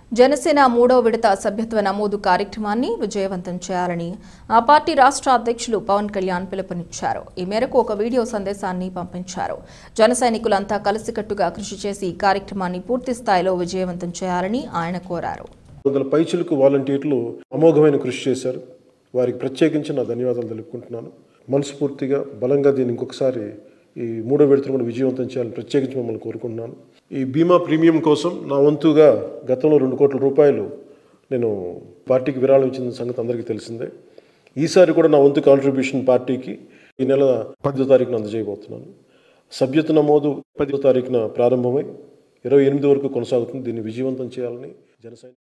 జనసేన మూడో విడత సభ్యత్వ నమోదు కార్యక్రమాన్ని విజయవంతం చేయాలని ఆ పార్టీ రాష్ట్ర అధ్యక్షులు పవన్ కళ్యాణ్ పిలుపునిచ్చారు ఈ మేరకు ఒక వీడియో సందేశాన్ని పంపించారు జన సైనికులంతా కలిసికట్టుగా కృషి చేసి ఈ కార్యక్రమాన్ని పూర్తి స్థాయిలో విజయవంతం చేయాలని ఆయన కోరారు వందల పైచులకు వాలంటీర్లు అమోఘమైన కృషి చేశారు వారికి ప్రత్యేకించి నా ధన్యవాదాలు తెలుపుకుంటున్నాను మనస్ఫూర్తిగా బలంగా దీన్ని ఇంకొకసారి ఈ మూడో విడతను కూడా విజయవంతం చేయాలని ప్రత్యేకించి మిమ్మల్ని కోరుకుంటున్నాను ఈ బీమా ప్రీమియం కోసం నా వంతుగా గతంలో రెండు కోట్ల రూపాయలు నేను పార్టీకి విరాళం ఇచ్చిన సంగతి అందరికీ తెలిసిందే ఈసారి కూడా నా వంతు కాంట్రిబ్యూషన్ పార్టీకి ఈ నెల పదో తారీఖున అందజేయబోతున్నాను సభ్యత నమోదు పదో తారీఖున ప్రారంభమై ఇరవై ఎనిమిది వరకు కొనసాగుతుంది దీన్ని విజయవంతం చేయాలని జనసైనిక